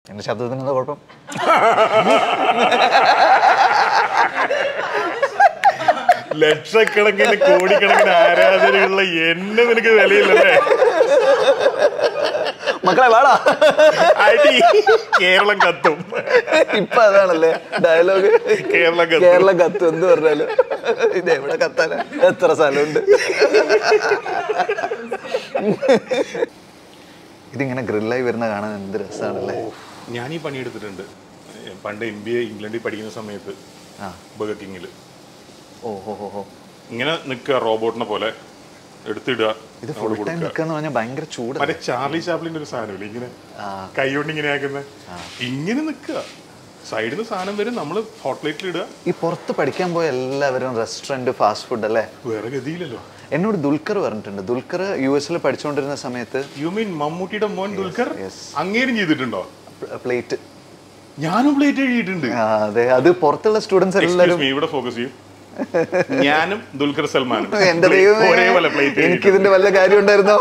എന്റെ ശബ്ദത്തിന് എന്താ കുഴപ്പം ലക്ഷക്കണക്കിന് കോടിക്കണക്കിന് ആരാധനയുള്ള എന്നെ നിനക്ക് വിലയില്ലല്ലേ മക്കളെ വാടാ അടി കേരളം കത്തും ഇപ്പൊ അതാണല്ലേ ഡയലോഗ് കേരളം കത്തും. കേരളം കത്തും എന്ത് പറഞ്ഞാലും ഇത് എവിടെ കത്താനാ എത്ര സ്ഥലമുണ്ട് ഇതിങ്ങനെ ഗ്രില്ലായി വരുന്ന കാണാൻ എന്ത് രസമാണല്ലേ ഞാൻ ഈ പണിയെടുത്തിട്ടുണ്ട് പണ്ട് എം ബി എ ഇംഗ്ലണ്ടിൽ പഠിക്കുന്ന സമയത്ത് ആ ബർഗർ കിങ്ങിൽ ഓ ഹോ ഹോ ഹോ ഇങ്ങനെ നിൽക്കുക റോബോട്ടിനെ പോലെ എടുത്തിടുക ഇത് അവിടെ ഫുൾ ടൈം കൊടുക്കുക നിൽക്കാന്ന് പറഞ്ഞാൽ ഭയങ്കര ചൂട് മറ്റേ ചാർലി ചാപ്ലിന്റെ ഒരു സാധനമില്ല ഇങ്ങനെ ആ. കൈ കൊണ്ട് ഇങ്ങനെ ആക്കുന്ന ഇങ്ങനെ നിൽക്കുക സൈഡിൽ നിന്ന് സാധനം വരും നമ്മൾ ഹോട്ട് പ്ലേറ്റിൽ ഇടുക ഈ പുറത്ത് പഠിക്കാൻ പോയ എല്ലാവരും റെസ്റ്റോറൻറ്റ് ഫാസ്റ്റ് ഫുഡ് അല്ലേ വേറെ ഗതിയില്ലല്ലോ എന്നോട് ദുൽഖർ പറഞ്ഞിട്ടുണ്ട് ദുൽഖർ യു എസിൽ പഠിച്ചുകൊണ്ടിരുന്ന സമയത്ത് യു മീൻ മമ്മൂട്ടിയുടെ മോൻ ദുൽഖർ yes. അങ്ങേരും ചെയ്തിട്ടുണ്ടോ പ്ലേറ്റ് ഞാനും പ്ലേറ്റ് എഴുതിയിട്ടുണ്ട് അതെ അത് പുറത്തുള്ള സ്റ്റുഡൻസ് എല്ലാവരും Excuse me, ഇവിടെ ഫോക്കസ് ചെയ്യും ഞാനും ദുൽഖർ സൽമാനും എന്റെ ഒരേപോലെ പ്ലേറ്റ് എനിക്ക് ഇതിന്റെ വല്ല കാര്യം ഉണ്ടായിരുന്നോ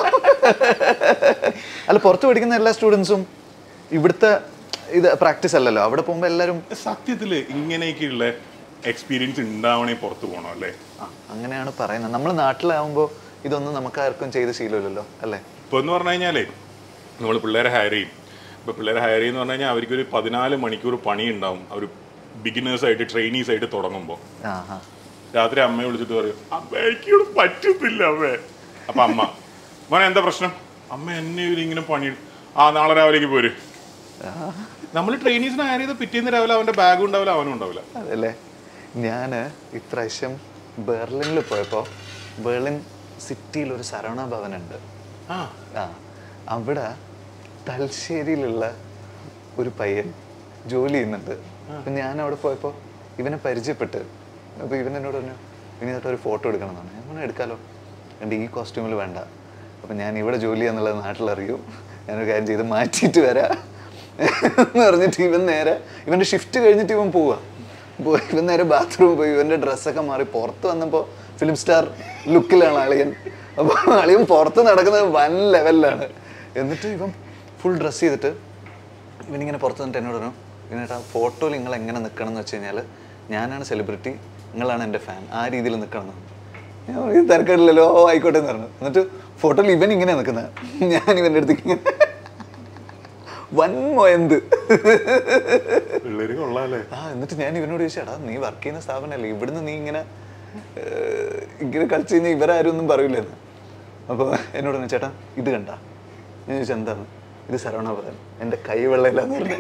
അല്ല പുറത്ത് പഠിക്കുന്ന എല്ലാ സ്റ്റുഡൻസും ഇവിടുത്തെ ഇത് പ്രാക്ടീസ് അല്ലല്ലോ അവിടെ പോകുമ്പോൾ എല്ലാവരും സത്യത്തില് ഇങ്ങനെയൊക്കെയുള്ള എക്സ്പീരിയൻസ് ഉണ്ടാവണേ പുറത്ത് പോകണം അല്ലേ ആ, അങ്ങനെയാണ് പറയുന്നത് നമ്മൾ നാട്ടിലാവുമ്പോൾ ഇതൊന്നും നമുക്ക് ആർക്കും ചെയ്ത് ശീലമില്ലല്ലോ അല്ലേ ഇപ്പൊ എന്ന് പറഞ്ഞു കഴിഞ്ഞാലേ നമ്മൾ പിള്ളേരെ ഹയർ ചെയ്യും ഇപ്പൊ പിള്ളേരെ ഹയർ ചെയ്യുന്ന പറഞ്ഞു കഴിഞ്ഞാൽ അവർക്ക് ഒരു പതിനാല് മണിക്കൂർ പണി ഉണ്ടാവും അവർ ബിഗിനേഴ്സ് ആയിട്ട് ട്രെയിനീസ് ആയിട്ട് തുടങ്ങുമ്പോൾ ആ ആ രാത്രി അമ്മയെ വിളിച്ചിട്ട് പറയും അമ്മയ്ക്കോട് പറ്റുന്നില്ല അമ്മേ അപ്പൊ അമ്മ മോനെ എന്താ പ്രശ്നം അമ്മ എന്നെ ഇവര് ഇങ്ങനെ പണി ആ നാളെ രാവിലേക്ക് പോര് നമ്മൾ ട്രെയിനീസിനെ ഹയർ ചെയ്ത പിറ്റേന്ന് രാവിലെ അവന്റെ ബാഗും ഉണ്ടാവില്ല അവനും ഉണ്ടാവില്ല അതല്ലേ ഞാൻ ഇപ്രാവശ്യം ബെർലിനിൽ പോയപ്പോൾ ബെർലിൻ സിറ്റിയിൽ ഒരു സരവണ ഭവനുണ്ട് ആ ആ അവിടെ തലശ്ശേരിയിലുള്ള ഒരു പയ്യൻ ജോലി ചെയ്യുന്നുണ്ട് അപ്പം ഞാൻ അവിടെ പോയപ്പോൾ ഇവനെ പരിചയപ്പെട്ട് അപ്പോൾ ഇവൻ എന്നോട് പറഞ്ഞു ഇനി തൊട്ട് ഒരു ഫോട്ടോ എടുക്കണം എന്നാണ് ഞാൻ പറഞ്ഞു എടുക്കാലോ എൻ്റെ ഈ കോസ്റ്റ്യൂമിൽ വേണ്ട അപ്പം ഞാൻ ഇവിടെ ജോലി ചെയ്യാന്നുള്ളത് നാട്ടിലറിയൂ ഞാനൊരു കാര്യം ചെയ്ത് മാറ്റിയിട്ട് വരാം എന്ന് പറഞ്ഞിട്ട് ഇവൻ നേരെ ഇവൻ്റെ ഷിഫ്റ്റ് കഴിഞ്ഞിട്ട് ഇവൻ പോവാ പോയി ഇവൻ നേരെ ബാത്റൂമിൽ പോയി ഇവൻ്റെ ഡ്രസ്സൊക്കെ മാറി പുറത്ത് വന്നപ്പോൾ ഫിലിം സ്റ്റാർ ലുക്കിലാണ് അളിയൻ അപ്പോൾ അളിയൻ പുറത്ത് നടക്കുന്നത് വൻ ലെവലിലാണ് എന്നിട്ട് ഇവൻ ഫുൾ ഡ്രസ്സ് ചെയ്തിട്ട് ഇവനിങ്ങനെ പുറത്ത് നിന്നിട്ട് എന്നോട് പറഞ്ഞു ഇവനേട്ടാ ഫോട്ടോയിൽ നിങ്ങൾ എങ്ങനെ നിൽക്കണം എന്ന് വെച്ച് കഴിഞ്ഞാൽ ഞാനാണ് സെലിബ്രിറ്റി നിങ്ങളാണ് എൻ്റെ ഫാൻ ആ രീതിയിൽ നിൽക്കണം എന്ന് ഞാൻ പറഞ്ഞു, തിരക്കില്ലല്ലോ ഓ ആയിക്കോട്ടെ എന്ന് പറഞ്ഞു എന്നിട്ട് ഫോട്ടോയിൽ ഇവൻ ഇങ്ങനെ നിൽക്കുന്നത് ഞാൻ ഇവൻ്റെ അടുത്തേക്ക് ഇങ്ങനെ വൻ മൊയന്ത് പിള്ളേര് കൊള്ളാല്ലേ ആ എന്നിട്ട് ഞാൻ ഇവനോട് ചോദിച്ചു എടാ നീ വർക്ക് ചെയ്യുന്ന സ്ഥാപനമല്ലേ ഇവിടുന്ന് നീ ഇങ്ങനെ ഏർ, ഇങ്ങനെ കളിച്ച് കഴിഞ്ഞാൽ ഇവരാരും ഒന്നും പറയില്ലെന്ന് അപ്പോൾ എന്നോട് പറഞ്ഞു ചേട്ടാ ഇത് കണ്ട ഞാൻ ചോദിച്ചു എന്താണ് ഇത് സരവണ ഭവൻ എൻ്റെ കൈ വെള്ളയില്ലാന്ന് പറഞ്ഞു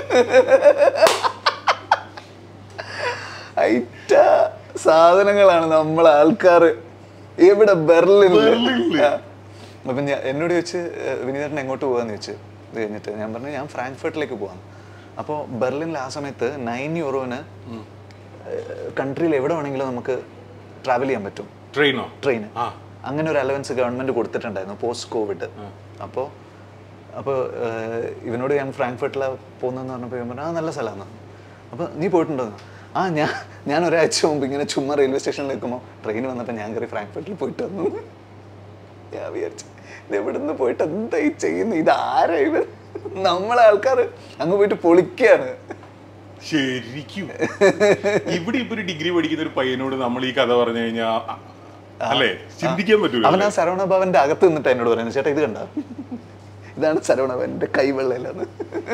ഐറ്റ സാധനങ്ങളാണ് നമ്മളെ ആൾക്കാർ എവിടെ ബെർലിനിൽ അപ്പം ഞാൻ എന്നോട് ചോദിച്ച് ഏർ, വിനീതേട്ടൻ എങ്ങോട്ട് പോകാന്ന് ചോദിച്ചു ഇത് കഴിഞ്ഞിട്ട് ഞാൻ പറഞ്ഞു ഞാൻ ഫ്രാങ്ക്ഫർട്ടിലേക്ക് പോകാം അപ്പോൾ ബെർലിനിൽ ആ സമയത്ത് നയൻ യൂറോന് കൺട്രിയിൽ എവിടെ വേണമെങ്കിലും നമുക്ക് ട്രാവൽ ചെയ്യാൻ പറ്റും ട്രെയിനോ ട്രെയിൻ ആ അങ്ങനെ ഒരു അലവൻസ് ഗവൺമെന്റ് കൊടുത്തിട്ടുണ്ടായിരുന്നു പോസ്റ്റ് കോവിഡ് അപ്പോൾ അപ്പോൾ ഇവനോട് ഞാൻ ഫ്രാങ്ക്ഫർട്ടിലാണ് പോകുന്നതെന്ന് പറഞ്ഞപ്പോൾ ഇവൻ പറഞ്ഞു ആ നല്ല സ്ഥലമാണ് അപ്പോൾ നീ പോയിട്ടുണ്ടോ ആ ഞാൻ ഞാൻ ഒരാഴ്ച മുമ്പ് ഇങ്ങനെ ചുമ്മാ റെയിൽവേ സ്റ്റേഷനിൽ നിൽക്കുമ്പോൾ ട്രെയിൻ വന്നപ്പോൾ ഞാൻ കയറി ഫ്രാങ്ക്ഫർട്ടിൽ പോയിട്ട് വന്നു ഞാൻ വിചാരിച്ചു ഇത് എവിടുന്ന് പോയിട്ട് എന്തായി ചെയ്യുന്നത് ഇത് ആരാ ഇവൻ നമ്മളെ ആൾക്കാർ അങ്ങ് പോയിട്ട് പൊളിക്കുകയാണ് ശരിക്കും ഇവിടെ ഇപ്പൊ ഒരു ഡിഗ്രി പഠിക്കുന്ന ഒരു പയ്യനോട് നമ്മൾ ഈ കഥ പറഞ്ഞു കഴിഞ്ഞാ അ- അല്ലേ ചിന്തിക്കാൻ പറ്റൂല അവൻ ആ സരവണ ഭവന്റെ അകത്ത് നിന്നിട്ട് എന്നോട് പറയുന്നത് ചേട്ടാ ഇത് കണ്ട ഇതാണ് സരവണ ഭവന്റെ കൈവെള്ളയിലാണ്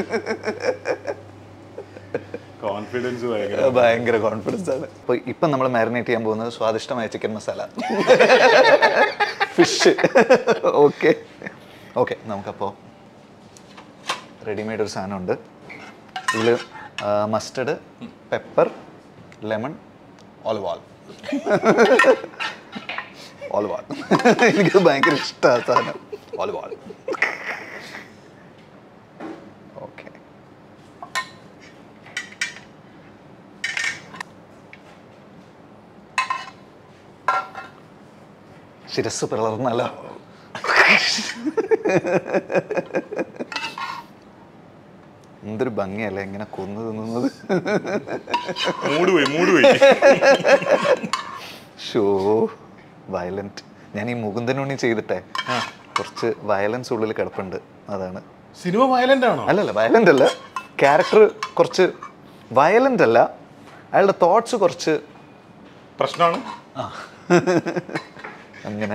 കോൺഫിഡൻസ് ഭയങ്കര ഭയങ്കര കോൺഫിഡൻസ് ആണ് അപ്പൊ ഇപ്പൊ നമ്മൾ മാരിനേറ്റ് ചെയ്യാൻ പോകുന്നത് സ്വാദിഷ്ടമായ chicken masala fish okay okay നമുക്കപ്പോൾ റെഡിമെയ്ഡ് ഒരു സാധനമുണ്ട് ഇതിൽ mustard pepper lemon olive oil olive oil എനിക്ക് ഭയങ്കര ഇഷ്ടമാണ് സാധനം ഓലിവ് ഓൾ ഓക്കെ ശിരസ് പിളർന്നല്ലോ എന്തൊരു ഭംഗിയല്ലേ ഇങ്ങനെ കൊന്നു തിന്നുന്നത് മൂട് പോയി മൂട് പോയി ഷോ വയലന്റ് ഞാൻ ഈ മുകുന്ദനുണ്ണി ചെയ്തിട്ടെ കുറച്ച് വയലൻസ് ഉള്ളിൽ കിടപ്പുണ്ട് അതാണ് സിനിമ വയലന്റ് ആണോ അല്ലല്ല വയലന്റ് അല്ല ക്യാരക്ടർ കുറച്ച് വയലൻ്റ് അല്ല അയാളുടെ തോട്ട്സ് കുറച്ച് പ്രശ്നമാണ് അങ്ങനെ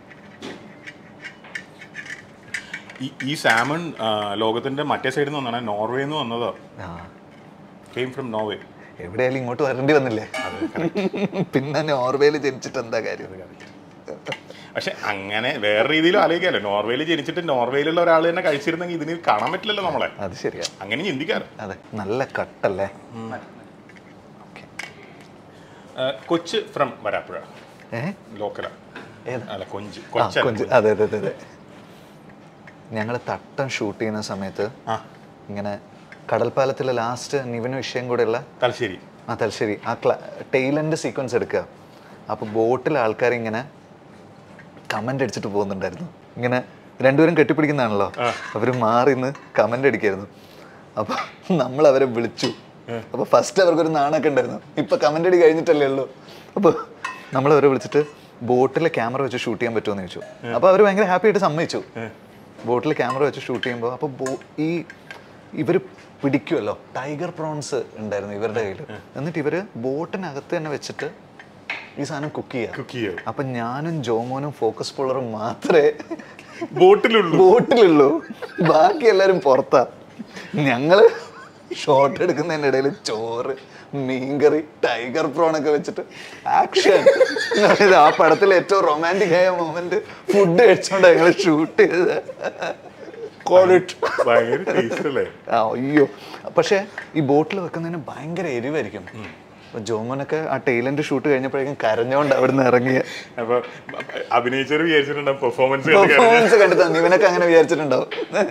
ഈ ഈ സാമൺ ആ, ലോകത്തിന്റെ മറ്റേ സൈഡിൽ നിന്ന് വന്നാണ് നോർവേയിൽ നിന്ന് വന്നതോ ആ കെയിം ഫ്രം നോർവേ എവിടെയായാലും ഇങ്ങോട്ട് വരേണ്ടി വന്നില്ലേ പിന്നെ നോർവേയിൽ ജനിച്ചിട്ട് എന്താ കാര്യം പക്ഷെ അങ്ങനെ വേറെ രീതിയിൽ ആലോചിക്കാമല്ലോ നോർവേയിൽ ജനിച്ചിട്ട് നോർവേയിലുള്ള ഒരാൾ തന്നെ കഴിച്ചിരുന്നെങ്കിൽ ഇതിന് കാണാൻ പറ്റില്ലല്ലോ നമ്മളെ അത് ശരിയാ അങ്ങനെ ചിന്തിക്കാറ് അതെ നല്ല കട്ടല്ലേ ഓക്കെ ആ, കൊച്ച് ഫ്രം വരാപ്പുഴ ഏ ലോക്കല ഏതാ അല്ല കൊഞ്ച് ആ കൊച്ചല്ല, കൊഞ്ച് അതെ അതെ അതെ അതെ ഞങ്ങൾ തട്ടം ഷൂട്ട് ചെയ്യുന്ന സമയത്ത് ആ ഇങ്ങനെ കടൽപ്പാലത്തിലെ ലാസ്റ്റ് നിവിന് വിഷയം കൂടെയുള്ള തലശ്ശേരി ആ തലശ്ശേരി ആ ക്ല ടൈലൻഡ് സീക്വൻസ് എടുക്കുക അപ്പോൾ ബോട്ടിൽ ആൾക്കാർ ഇങ്ങനെ കമൻ്റ് അടിച്ചിട്ട് പോകുന്നുണ്ടായിരുന്നു ഇങ്ങനെ രണ്ടുപേരും കെട്ടിപ്പിടിക്കുന്നതാണല്ലോ അവർ മാറി നിന്ന് കമൻ്റ് അടിക്കായിരുന്നു അപ്പോൾ നമ്മൾ അവരെ വിളിച്ചു അപ്പോൾ ഫസ്റ്റ് അവർക്കൊരു നാണൊക്കെ ഉണ്ടായിരുന്നു ഇപ്പം കമൻ്റ് അടി കഴിഞ്ഞിട്ടല്ലേ ഉള്ളൂ അപ്പോൾ നമ്മൾ അവരെ വിളിച്ചിട്ട് ബോട്ടിലെ ക്യാമറ വെച്ച് ഷൂട്ട് ചെയ്യാൻ പറ്റുമോ എന്ന് ചോദിച്ചു അപ്പോൾ അവർ ഭയങ്കര ഹാപ്പി ആയിട്ട് സമ്മതിച്ചു ബോട്ടിൽ ക്യാമറ വെച്ച് ഷൂട്ട് ചെയ്യുമ്പോൾ അപ്പോൾ ബോ ഈ ഇവർ പിടിക്കുമല്ലോ ടൈഗർ പ്രോൺസ് ഉണ്ടായിരുന്നു ഇവരുടെ കയ്യിൽ എന്നിട്ട് ഇവർ ബോട്ടിനകത്ത് തന്നെ വെച്ചിട്ട് ഈ സാധനം കുക്ക് ചെയ്യാം കുക്ക് ചെയ്യും അപ്പൊ ഞാനും ജോമോനും ഫോക്കസ് പുള്ളറും മാത്രമേ ബോട്ടിലുള്ളൂ ബോട്ടിലുള്ളൂ ബാക്കി എല്ലാരും പുറത്താ ഞങ്ങള് ഷോട്ട് എടുക്കുന്നതിൻ്റെ ഇടയിൽ ചോറ് മീൻകറി ടൈഗർ പ്രോൺ ഒക്കെ വെച്ചിട്ട് ആക്ഷൻ ആ പടത്തിലെ ഏറ്റവും റൊമാൻറ്റിക് ആയ മൊമെന്റ് ഫുഡ് കഴിച്ചോണ്ട് ഞങ്ങൾ ഷൂട്ട് ചെയ്തത് കോളിട്ട് ഭയങ്കര ടേസ്റ്റ് അല്ലേ ആ അയ്യോ പക്ഷേ ഈ ബോട്ടിൽ വെക്കുന്നതിന് ഭയങ്കര എരിവായിരിക്കും അപ്പൊ ജോമോനൊക്കെ ആ ടൈലൻഡ് ഷൂട്ട് കഴിഞ്ഞപ്പോഴേക്കും കരഞ്ഞോണ്ട് അവിടുന്ന് ഇറങ്ങിയ അപ്പൊ അഭിനയിച്ചവർ വിചാരിച്ചിട്ടുണ്ടാവും പെർഫോമൻസ് പെർഫോമൻസ് കണ്ടിട്ട് ഇവനൊക്കെ അങ്ങനെ വിചാരിച്ചിട്ടുണ്ടാവും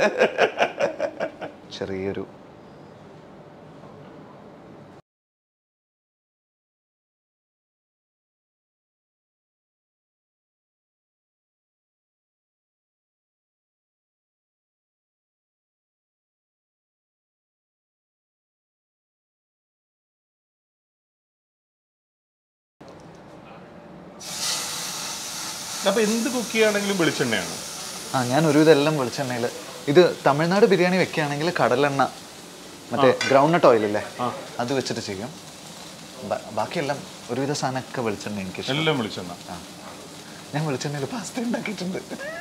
ചെറിയൊരു അപ്പൊ എന്ത് കുക്ക് ചെയ്യുകയാണെങ്കിലും വെളിച്ചെണ്ണയാണ് ആ ഞാൻ ഒരുവിധം എല്ലാം വെളിച്ചെണ്ണയിൽ ഇത് തമിഴ്നാട് ബിരിയാണി വെക്കുകയാണെങ്കിൽ കടലെണ്ണ മറ്റേ ഗ്രൗണ്ട് നട്ട് ഓയിൽ അല്ലേ അത് വെച്ചിട്ട് ചെയ്യും ബ- ബാക്കിയെല്ലാം ഒരുവിധ സാധനമൊക്കെ വെളിച്ചെണ്ണ എനിക്ക് ഇഷ്ടം എല്ലാം വെളിച്ചെണ്ണ ആ ഞാൻ വെളിച്ചെണ്ണയിൽ പാസ്ത ഉണ്ടാക്കിയിട്ടുണ്ട്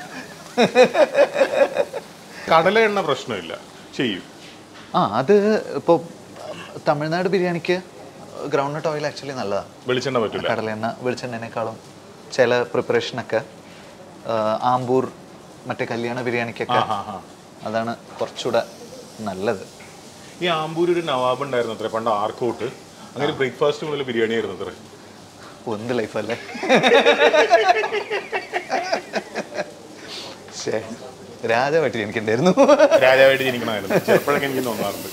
കടല എണ്ണ പ്രശ്നമില്ല ചെയ്യും ആ അത് ഇപ്പോൾ തമിഴ്നാട് ബിരിയാണിക്ക് ഗ്രൗണ്ട് നട്ട് ഓയിൽ ആക്ച്വലി നല്ലതാണ് വെളിച്ചെണ്ണ പറ്റില്ല കടലെണ്ണ വെളിച്ചെണ്ണേക്കാളും ചില പ്രിപ്പറേഷനൊക്കെ ആമ്പൂർ മറ്റേ കല്യാണ ബിരിയാണിക്കൊക്കെ ആ, ആ. അതാണ് കുറച്ചുകൂടെ നല്ലത് ഈ ആമ്പൂർ ഒരു നവാബ് ഉണ്ടായിരുന്നു അത്ര പണ്ട് ആർക്കോട്ട് അങ്ങനെ ബ്രേക്ക്ഫാസ്റ്റ് മുതൽ ബിരിയാണി ആയിരുന്നു അത്ര ഓ, എന്ത് ലൈഫല്ലേ ശേ രാജാവായിട്ട് എനിക്കുണ്ടായിരുന്നു രാജാവായിട്ട് ജനിക്കണമായിരുന്നു ചിലപ്പോഴൊക്കെ എനിക്ക് തോന്നാറുണ്ട്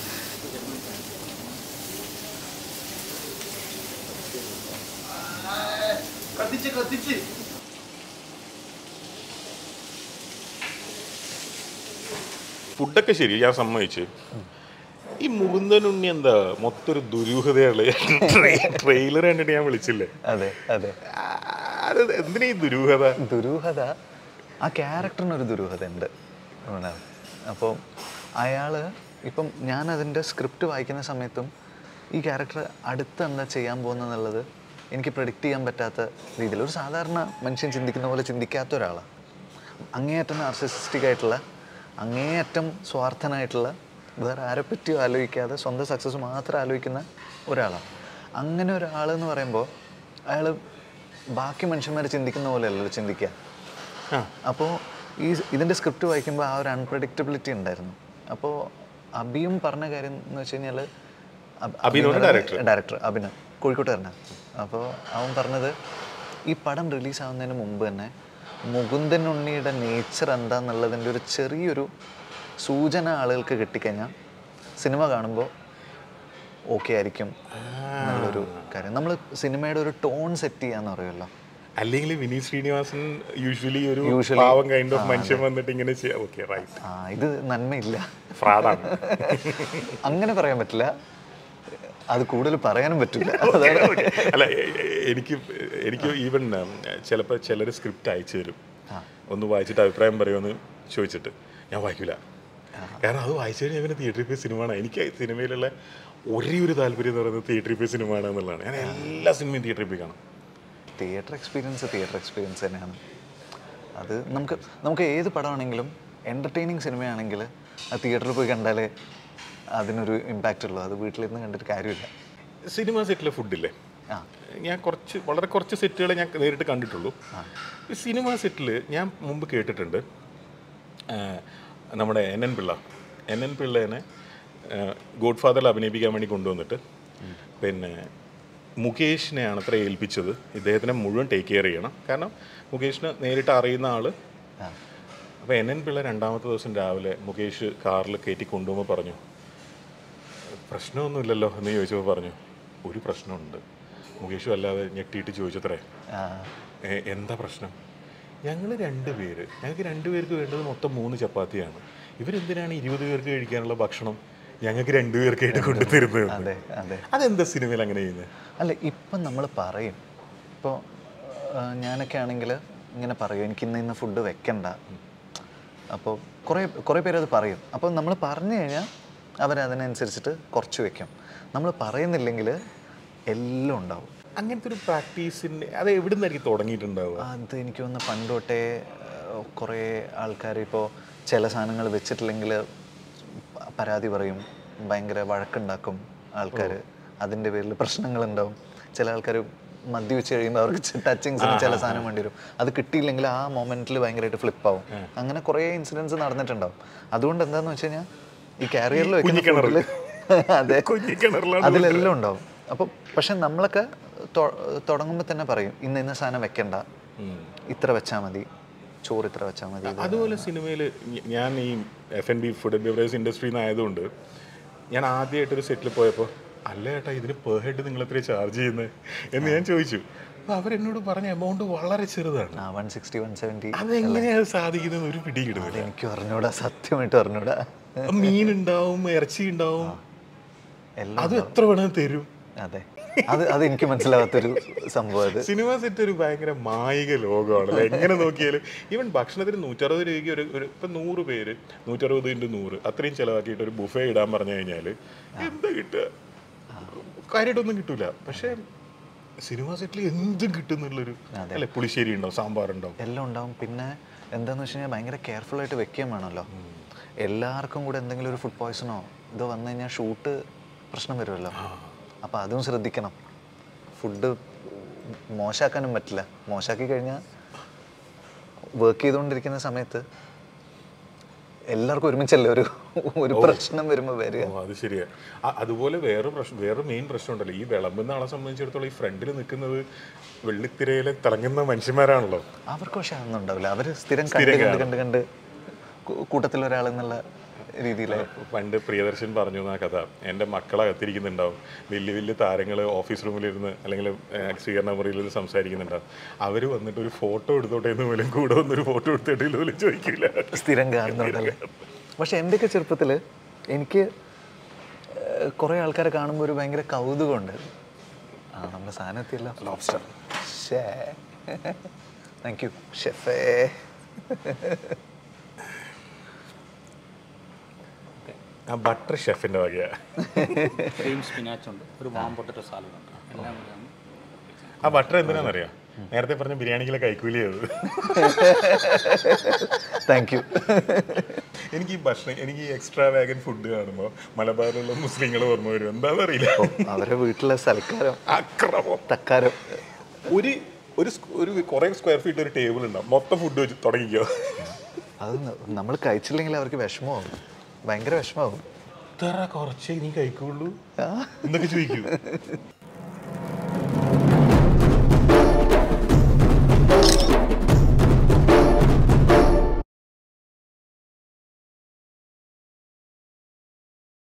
ഫുഡൊക്കെ ശരി ഞാൻ സമ്മതിച്ചു ഈ മുകുന്ദൻ ഉണ്ണി എന്താ മൊത്തം ഒരു ദുരൂഹതയുള്ള ട്രെയിലർ കണ്ടിട്ട് ഞാൻ വിളിച്ചില്ലേ അതെ അതെ ആ, അത് എന്തിനാ ഈ ദുരൂഹത ദുരൂഹത ആ ക്യാരക്ടറിനൊരു ദുരൂഹത ഉണ്ട് അപ്പോൾ അയാൾ ഇപ്പം ഞാൻ അതിൻ്റെ സ്ക്രിപ്റ്റ് വായിക്കുന്ന സമയത്തും ഈ ക്യാരക്ടർ അടുത്ത് എന്താ ചെയ്യാൻ പോകുന്നതെന്നുള്ളത് എനിക്ക് പ്രഡിക്റ്റ് ചെയ്യാൻ പറ്റാത്ത രീതിയിൽ ഒരു സാധാരണ മനുഷ്യൻ ചിന്തിക്കുന്ന പോലെ ചിന്തിക്കാത്ത ഒരാളാണ് അങ്ങേയറ്റം നാർസിസിസ്റ്റിക് ആയിട്ടുള്ള അങ്ങേയറ്റം സ്വാർത്ഥനായിട്ടുള്ള വേറെ ആരെ പറ്റിയും ആലോചിക്കാതെ സ്വന്തം സക്സസ് മാത്രം ആലോചിക്കുന്ന ഒരാളാണ് അങ്ങനെ ഒരാളെന്ന് പറയുമ്പോൾ അയാൾ ബാക്കി മനുഷ്യന്മാർ ചിന്തിക്കുന്ന പോലെയല്ലല്ലോ ചിന്തിക്കുക അപ്പോൾ ഈ ഇതിൻ്റെ സ്ക്രിപ്റ്റ് വായിക്കുമ്പോൾ ആ ഒരു അൺപ്രഡിക്റ്റബിലിറ്റി ഉണ്ടായിരുന്നു അപ്പോൾ അഭിയും പറഞ്ഞ കാര്യം എന്ന് വെച്ച് കഴിഞ്ഞാൽ അഭിനവന്റെ director. ഡയറക്ടർ അഭിനവ് കോഴിക്കോട്ടുകാരനാണ് അപ്പോൾ അവൻ പറഞ്ഞത് ഈ പടം റിലീസ് ആവുന്നതിന് മുമ്പ് തന്നെ മുകുന്ദൻ ഉണ്ണിയുടെ നേച്ചർ എന്താന്നുള്ളതിൻ്റെ ഒരു ചെറിയൊരു സൂചന ആളുകൾക്ക് കിട്ടിക്കഴിഞ്ഞാൽ സിനിമ കാണുമ്പോൾ ഓക്കെ ആയിരിക്കും എന്നുള്ളൊരു കാര്യം നമ്മൾ സിനിമയുടെ ഒരു ടോൺ സെറ്റ് ചെയ്യാന്ന് പറയുമല്ലോ അല്ലെങ്കിൽ വിനീത് ശ്രീനിവാസൻ യൂഷ്വലി ഒരു Usually, പാവം കൈൻഡ് ഓഫ് മനുഷ്യൻ വന്നിട്ട് ഇങ്ങനെ ചെയ്യാം ഓക്കെ റൈറ്റ് ആ ഇത് നന്മയില്ല ഫ്രാഡാണ് അങ്ങനെ പറയാൻ പറ്റില്ല അത് കൂടുതൽ പറയാനും പറ്റില്ല അതാണ് അല്ല എ- എ- എനിക്ക് എനിക്ക് ഈവൻ ചിലപ്പോൾ ചിലർ സ്ക്രിപ്റ്റ് അയച്ചു തരും ഒന്ന് വായിച്ചിട്ട് അഭിപ്രായം പറയുമെന്ന് ചോദിച്ചിട്ട് ഞാൻ വായിക്കില്ല കാരണം അത് വായിച്ചു കഴിഞ്ഞാൽ പിന്നെ തിയേറ്ററിൽ പോയി സിനിമയാണ് എനിക്ക് സിനിമയിലുള്ള ഒരേ ഒരു താല്പര്യം എന്ന് പറയുന്നത് തിയേറ്ററിൽ പോയി സിനിമയാണ് എന്നുള്ളതാണ് ഞാൻ എല്ലാ സിനിമയും തിയേറ്ററിൽ പോയി കാണും തിയേറ്റർ എക്സ്പീരിയൻസ് തിയേറ്റർ എക്സ്പീരിയൻസ് തന്നെയാണ് അത് നമുക്ക് നമുക്ക് ഏത് പടമാണെങ്കിലും എൻ്റർടൈനിങ് സിനിമയാണെങ്കിൽ അത് തിയേറ്ററിൽ പോയി കണ്ടാലേ അതിനൊരു ഇമ്പാക്റ്റ് ഉള്ളൂ അത് വീട്ടിലിരുന്ന് കണ്ടിട്ട് കാര്യമില്ല സിനിമ സെറ്റിലെ ഫുഡില്ലേ ആ ഞാൻ കുറച്ച് വളരെ കുറച്ച് സെറ്റുകളെ ഞാൻ നേരിട്ട് കണ്ടിട്ടുള്ളൂ ഈ സിനിമ സെറ്റിൽ ഞാൻ മുമ്പ് കേട്ടിട്ടുണ്ട് ആ, നമ്മുടെ N N Pillai N N പിള്ളേനെ ഗോഡ് ഫാദറിൽ അഭിനയിപ്പിക്കാൻ വേണ്ടി കൊണ്ടുവന്നിട്ട് പിന്നെ മുകേഷിനെയാണ് അത്ര ഏൽപ്പിച്ചത് ഇദ്ദേഹത്തിനെ മുഴുവൻ ടേക്ക് കെയർ ചെയ്യണം കാരണം മുകേഷിനെ നേരിട്ട് അറിയുന്ന ആൾ ആ അപ്പോൾ എൻ എൻ പിള്ള രണ്ടാമത്തെ ദിവസം രാവിലെ മുകേഷ് കാറിൽ കയറ്റി കൊണ്ടുപോകുമ്പോൾ പറഞ്ഞു പ്രശ്നമൊന്നുമില്ലല്ലോ എന്ന് ചോദിച്ചപ്പോൾ പറഞ്ഞു ഒരു പ്രശ്നമുണ്ട് മുകേഷ് വല്ലാതെ ഞെട്ടിയിട്ട് ചോദിച്ചത്രേ ആ "ഏ, എന്താ പ്രശ്നം ഞങ്ങൾ രണ്ട് പേര് ഞങ്ങൾക്ക് രണ്ട് പേർക്ക് വേണ്ടത് മൊത്തം മൂന്ന് ചപ്പാത്തിയാണ് ഇവരെന്തിനാണ് ഇരുപത് പേർക്ക് കഴിക്കാനുള്ള ഭക്ഷണം ഞങ്ങൾക്ക് രണ്ട് പേർക്കായിട്ട് കൊണ്ടുതരുന്നത് അതെ അതെ അതെന്താ സിനിമയിൽ അങ്ങനെ ചെയ്യുന്നത് അല്ല ഇപ്പം നമ്മൾ പറയും ഇപ്പോൾ ഞാനൊക്കെ ആണെങ്കിൽ ഇങ്ങനെ പറയും എനിക്ക് ഇന്ന് ഇന്ന് ഫുഡ് വെക്കണ്ട അപ്പോൾ കുറേ കുറേ പേര് അത് പറയും അപ്പോൾ നമ്മൾ പറഞ്ഞു കഴിഞ്ഞാൽ അവരതിനനുസരിച്ചിട്ട് കുറച്ച് വെക്കും നമ്മൾ പറയുന്നില്ലെങ്കിൽ എല്ലാം ഉണ്ടാവും അങ്ങനത്തെ ഒരു പ്രാക്ടീസിൻ്റെ അത് എവിടെ നിന്നായിരിക്കും തുടങ്ങിയിട്ടുണ്ടാവുക അത് എനിക്ക് തോന്നുന്നു പണ്ട് തൊട്ടേ ഏഹ്, കുറേ ആൾക്കാർ ഇപ്പോൾ ചില സാധനങ്ങൾ വെച്ചിട്ടില്ലെങ്കിൽ പ- പരാതി പറയും ഭയങ്കര വഴക്കുണ്ടാക്കും ആൾക്കാർ അതിൻ്റെ പേരിൽ പ്രശ്നങ്ങളുണ്ടാവും ചില ആൾക്കാർ മദ്യപിച്ച് കഴിയുമ്പോൾ അവർക്ക് ടച്ചിങ്സിന് ചില സാധനം വേണ്ടി വരും അത് കിട്ടിയില്ലെങ്കിൽ ആ മൊമെന്റിൽ ഭയങ്കരമായിട്ട് ഫ്ലിപ്പാവും അങ്ങനെ കുറേ ഇൻസിഡൻസ് നടന്നിട്ടുണ്ടാവും അതുകൊണ്ട് എന്താന്ന് വെച്ച് കഴിഞ്ഞാൽ ഈ കാരിയറിൽ വെക്കുന്ന കുഞ്ഞിക്കിണറിൽ. food-ല് അതെ കുഞ്ഞിക്കിണറിലാണ് അതിലെല്ലാം ഉണ്ടാവും അപ്പോൾ പക്ഷെ നമ്മളൊക്കെ തുടങ്ങുമ്പോൾ തന്നെ പറയും ഇന്ന ഇന്ന സാധനം വെക്കണ്ട ഇത്ര വെച്ചാൽ മതി ചോറ് ഇത്ര വെച്ചാൽ മതി ഇത് അതുപോലെ സിനിമയിൽ ഞാൻ ഈ F n B food and beverage ഇൻഡസ്ട്രിയിൽ നിന്നായതുകൊണ്ട് ഞാൻ ആദ്യമായിട്ടൊരു സെറ്റിൽ പോയപ്പോൾ അല്ല ഏട്ടാ ഇതിന് പെർ ഹെഡ് നിങ്ങൾ എത്ര ചാർജ് ചെയ്യുന്നത് എന്ന് ഞാൻ ചോദിച്ചു അപ്പോൾ അവരെന്നോട് പറഞ്ഞ എമൗണ്ട് വളരെ ചെറുതാണ് ആ വൺ സിക്സ്റ്റി വൺ സെവൻറ്റി അതെങ്ങനെയാണ് സാധിക്കുന്നത് ഒരു പിടി കിട്ടുന്നില്ല എനിക്ക് അറിഞ്ഞൂടാ സത്യമായിട്ട് അറിഞ്ഞൂടാ മീൻ ഉണ്ടാവും ഇറച്ചി ഉണ്ടാവും എല്ലാം അത് എത്ര വേണമെങ്കിൽ തരും അതെ അത് അത് എനിക്ക് മനസ്സിലാവാത്തൊരു സംഭവം അത് സിനിമ സെറ്റ് ഒരു ഭയങ്കര മായിക ലോകമാണല്ലോ എങ്ങനെ നോക്കിയാലും ഈവൻ ഭക്ഷണത്തിന് നൂറ്ററുപത് രൂപയ്ക്ക് ഒരു ഒരു ഇപ്പം നൂറ് പേര് നൂറ്ററുപത് ഇൻറ്റു നൂറ് അത്രയും ചിലവാക്കിയിട്ട് ഒരു ബുഫേ ഇടാൻ പറഞ്ഞു കഴിഞ്ഞാൽ എന്താ കിട്ടുക കാര്യമായിട്ടൊന്നും കിട്ടൂല പക്ഷേ സിനിമ സെറ്റിൽ എന്തും കിട്ടുന്നുള്ളൊരു അല്ലെ പുളിശ്ശേരി ഉണ്ടാവും സാമ്പാർ ഉണ്ടാവും എല്ലാം ഉണ്ടാവും പിന്നെ എന്താന്ന് വെച്ച് കഴിഞ്ഞാൽ ഭയങ്കര കെയർഫുൾ ആയിട്ട് വെക്കുകയും വേണമല്ലോ എല്ലാവർക്കും കൂടെ എന്തെങ്കിലും ഒരു ഫുഡ് പോയ്സണോ ഇത് വന്നു കഴിഞ്ഞാൽ ഷൂട്ട് പ്രശ്നം വരുമല്ലോ അപ്പോൾ അതും ശ്രദ്ധിക്കണം ഫുഡ് മോശമാക്കാനും പറ്റില്ല മോശമാക്കി കഴിഞ്ഞാൽ വർക്ക് ചെയ്തുകൊണ്ടിരിക്കുന്ന സമയത്ത് എല്ലാവർക്കും ഒരുമിച്ചല്ലേ ഒരു ഒരു പ്രശ്നം വരുമ്പോൾ വരിക ഓ അത് ശരിയാ അ- അതുപോലെ വേറെ പ്രശ്നം വേറെ മെയിൻ പ്രശ്നം ഉണ്ടല്ലോ ഈ വിളമ്പുന്ന ആളെ സംബന്ധിച്ചിടത്തോളം ഈ ഫ്രണ്ടിൽ നിൽക്കുന്നത് വെള്ളിത്തിരയിലെ തിളങ്ങുന്ന മനുഷ്യന്മാരാണല്ലോ അവർക്ക് പക്ഷെ അതൊന്നും ഉണ്ടാവില്ല അവർ സ്ഥിരം കണ്ട് കണ്ട് കണ്ട് കണ്ട് കൂ- കൂട്ടത്തിൽ ഒരാളെന്നുള്ള രീതിയിലെ പണ്ട് പ്രിയദർശൻ പറഞ്ഞു ആ കഥ എൻ്റെ മക്കളെ അകത്തിരിക്കുന്നുണ്ടാവും വലിയ വലിയ താരങ്ങൾ ഓഫീസ് റൂമിലിരുന്ന് അല്ലെങ്കിൽ ഏഹ്, സ്വീകരണ മുറിയിലിരുന്ന് സംസാരിക്കുന്നുണ്ടാവും അവർ വന്നിട്ട് ഒരു ഫോട്ടോ എടുത്തോട്ടെ എന്ന് പോലും കൂടെ വന്നൊരു ഫോട്ടോ എടുത്തിട്ടില്ല പോലും ചോദിക്കില്ല സ്ഥിരം കാണുന്നുണ്ടല്ലേ പക്ഷെ എൻ്റെയൊക്കെ ചെറുപ്പത്തിൽ എനിക്ക് കുറേ ആൾക്കാരെ കാണുമ്പോൾ ഒരു ഭയങ്കര കൗതുകമുണ്ട് ആ നമ്മുടെ സാധനം എത്തിയല്ലോ ലോബ്സ്റ്റർ ഷേ താങ്ക് യു ഷെഫേ ആ ബട്ടർ ഷെഫിൻ്റെ വകയാ ക്രീം സ്പിനാച്ച് ഉണ്ട് ഒരു വാം പൊട്ടറ്റോ സാലഡ് ഉണ്ട് എല്ലാം കൂടെയാണ് ആ ബട്ടർ എന്തിനാണെന്നറിയാം നേരത്തെ പറഞ്ഞ ബിരിയാണിക്കിലെ കൈക്കൂലി അത് താങ്ക് യു എനിക്ക് ഈ ഭക്ഷണം എനിക്ക് ഈ എക്സ്ട്രാ വാഗൻ ഫുഡ് കാണുമ്പോൾ മലബാറിലുള്ള മുസ്ലിങ്ങൾ ഓർമ്മ വരും എന്താണെന്നറിയില്ല അവരെ വീട്ടിലെ സൽക്കാരം അക്രമം തക്കാരം ഒരു ഒരു സ്ക്വ- ഒരു കുറേ സ്ക്വയർ ഫീറ്റ് ഒരു ടേബിൾ ഉണ്ടാവും മൊത്തം ഫുഡ് വെച്ച് തുടങ്ങിക്കോ അത് നമ്മൾ കഴിച്ചില്ലെങ്കിൽ അവർക്ക് വിഷമമാവും ഭയങ്കര വിഷമമാവും ഇത്ര കുറച്ചേ നീ കഴിക്കുള്ളൂ എന്നൊക്കെ ചോദിക്കൂ